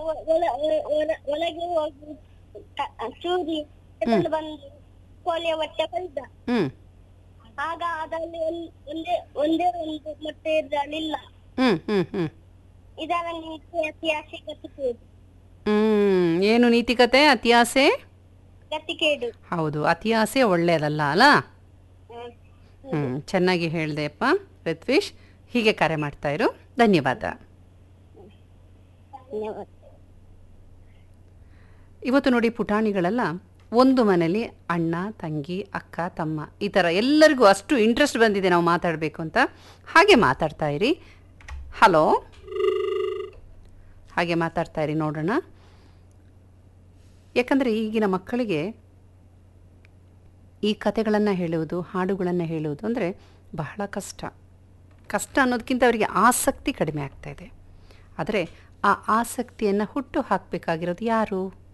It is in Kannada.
ಒ- ಒಳ- ಒ- ಒಳ- ಒಳಗೆ ಹೋಗಿ ಕ- ಚೂರಿ ಎತ್ಕೊಂಡು ಬಂದು ಕೋಳಿಯ ಹೊಟ್ಟೆ ಕೊಯ್ದ ಹ್ಞೂ ಆಗ ಅದರಲ್ಲಿ ಒಂದ್- ಒಂದೇ ಒಂದೇ ಒಂದು ಮೊಟ್ಟೆ ಇರಲಿಲ್ಲ ಹ್ಞೂ ಹ್ಞೂ ಹ್ಞೂ ಇದರ ನೀತಿ ಅತಿಯಾಸೆ ಗತಿಕೇಡು ಹ್ಮ್ ಏನು ನೀತಿಕತೆ ಅತಿಯಾಸೆ ಗತಿಕೇಡು ಹೌದು ಅತಿಯಾಸೆ ಒಳ್ಳೆಯದಲ್ಲ ಅಲ್ಲ ಹ್ಮ್. ಹ್ಮ್ ಚೆನ್ನಾಗಿ ಹೇಳ್ದೆಪ್ಪ ರಿತ್ವಿಶ್ ಹೀಗೆ ಕರೆ ಮಾಡ್ತಾ ಇರು ಧನ್ಯವಾದ ಧನ್ಯವಾದ ಇವತ್ತು ನೋಡಿ ಪುಟಾಣಿಗಳೆಲ್ಲ ಒಂದು ಮನೇಲಿ ಅಣ್ಣ ತಂಗಿ ಅಕ್ಕ ತಮ್ಮ ಈ ಥರ ಎಲ್ಲರಿಗೂ ಅಷ್ಟು ಇಂಟ್ರೆಸ್ಟ್ ಬಂದಿದೆ ನಾವು ಮಾತಾಡಬೇಕು ಅಂತ ಹಾಗೆ ಮಾತಾಡ್ತಾ ಇರಿ ಹಲೋ ಹಾಗೆ ಮಾತಾಡ್ತಾ ಇರಿ ನೋಡೋಣ ಯಾಕಂದರೆ ಈಗಿನ ಮಕ್ಕಳಿಗೆ ಈ ಕತೆಗಳನ್ನು ಹೇಳುವುದು ಹಾಡುಗಳನ್ನು ಹೇಳುವುದು ಅಂದರೆ ಬಹಳ ಕಷ್ಟ ಕಷ್ಟ ಅನ್ನೋದಕ್ಕಿಂತ ಅವರಿಗೆ ಆಸಕ್ತಿ ಕಡಿಮೆ ಆಗ್ತಾ ಇದೆ ಆದರೆ ಆ ಆಸಕ್ತಿಯನ್ನು ಹುಟ್ಟು ಹಾಕಬೇಕಾಗಿರೋದು ಯಾರು